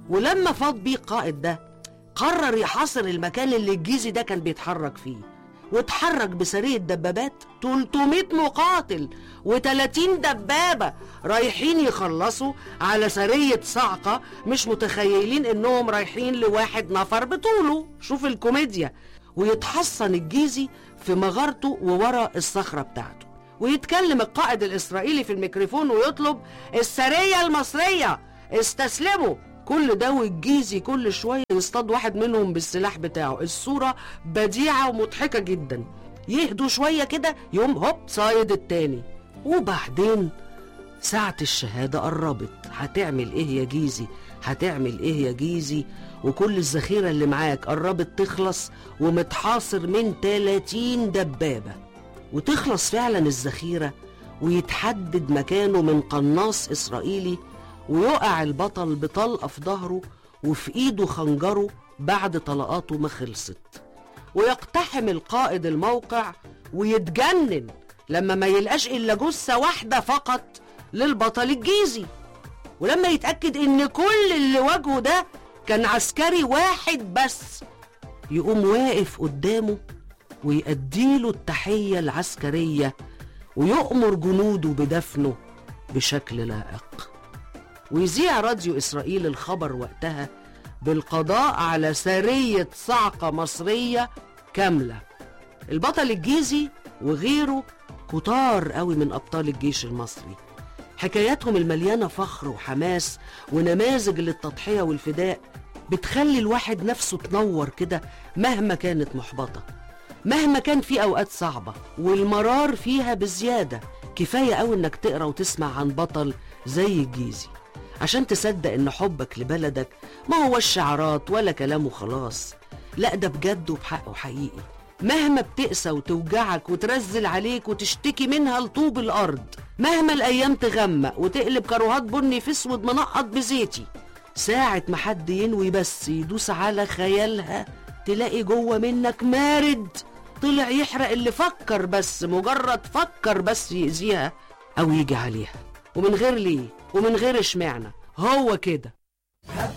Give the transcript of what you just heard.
ولما فاض بيه القائد ده قرر يحاصر المكان اللي الجيزي ده كان بيتحرك فيه واتحرك بسرية دبابات 300 مقاتل و30 دبابة رايحين يخلصوا على سرية صعقة مش متخيلين انهم رايحين لواحد نفر بطوله شوف الكوميديا ويتحصن الجيزي في مغارته وورا الصخرة بتاعته ويتكلم القائد الإسرائيلي في الميكروفون ويطلب السرية المصرية استسلموا كل ده والجيزي كل شوية يصطاد واحد منهم بالسلاح بتاعه الصورة بديعة ومضحكة جدا يهدوا شوية كده يوم هوب صايد التاني وبعدين ساعة الشهادة قربت هتعمل ايه يا جيزي هتعمل ايه يا جيزي وكل الذخيرة اللي معاك قربت تخلص ومتحاصر من 30 دبابة وتخلص فعلا الذخيرة ويتحدد مكانه من قناص إسرائيلي ويقع البطل بطلقة في ظهره وفي إيده خنجره بعد طلقاته ما خلصت ويقتحم القائد الموقع ويتجنن لما ما يلقاش إلا جثة واحدة فقط للبطل الجيزي ولما يتأكد إن كل اللي واجهه ده كان عسكري واحد بس يقوم واقف قدامه ويأديله التحية العسكرية ويؤمر جنوده بدفنه بشكل لائق ويذيع راديو إسرائيل الخبر وقتها بالقضاء على سرية صعقة مصرية كاملة البطل الجيزي وغيره كتار قوي من أبطال الجيش المصري حكاياتهم المليانة فخر وحماس ونماذج للتضحية والفداء بتخلي الواحد نفسه تنور كده مهما كانت محبطة مهما كان في أوقات صعبة والمرار فيها بزيادة كفاية أوي إنك تقرأ وتسمع عن بطل زي الجيزي عشان تصدق إن حبك لبلدك ما هو الشعارات ولا كلام وخلاص لا ده بجد وبحق وحقيقي مهما بتقسى وتوجعك وترزل عليك وتشتكي منها لطوب الأرض مهما الأيام تغمق وتقلب كروهات بني في اسود منقط بزيتي ساعة ما حد ينوي بس يدوس على خيالها تلاقي جوه منك مارد طلع يحرق اللي فكر بس مجرد فكر بس يأذيها أو يجي عليها ومن غير ليه ومن غير اشمعنى هو كده